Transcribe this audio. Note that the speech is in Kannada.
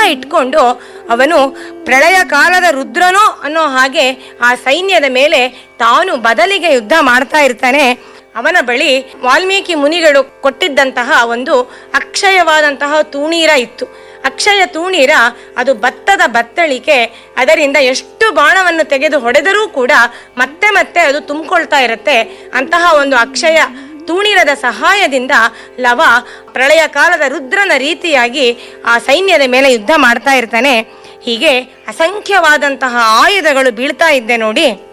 ಇಟ್ಕೊಂಡು ಅವನು ಪ್ರಳಯ ಕಾಲದ ರುದ್ರನೋ ಅನ್ನೋ ಹಾಗೆ ಆ ಸೈನ್ಯದ ಮೇಲೆ ತಾನು ಬದಲಿಗೆ ಯುದ್ಧ ಮಾಡ್ತಾ ಇರ್ತಾನೆ ಅವನ ಬಳಿ ವಾಲ್ಮೀಕಿ ಮುನಿಗಳು ಕೊಟ್ಟಿದ್ದಂತಹ ಒಂದು ಅಕ್ಷಯವಾದಂತಹ ತೂಣೀರ ಇತ್ತು ಅಕ್ಷಯ ತೂಣೀರ ಅದು ಭತ್ತದ ಬತ್ತಳಿಕೆ ಅದರಿಂದ ಎಷ್ಟು ಬಾಣವನ್ನು ತೆಗೆದು ಹೊಡೆದರೂ ಕೂಡ ಮತ್ತೆ ಮತ್ತೆ ಅದು ತುಂಬಿಕೊಳ್ತಾ ಇರುತ್ತೆ ಅಂತಹ ಒಂದು ಅಕ್ಷಯ ತೂಣಿರದ ಸಹಾಯದಿಂದ ಲವ ಪ್ರಳಯ ಕಾಲದ ರುದ್ರನ ರೀತಿಯಾಗಿ ಆ ಸೈನ್ಯದ ಮೇಲೆ ಯುದ್ಧ ಮಾಡ್ತಾ ಇರ್ತಾನೆ ಹೀಗೆ ಅಸಂಖ್ಯವಾದಂತಹ ಆಯುಧಗಳು ಬೀಳ್ತಾ ಇದ್ದೆ ನೋಡಿ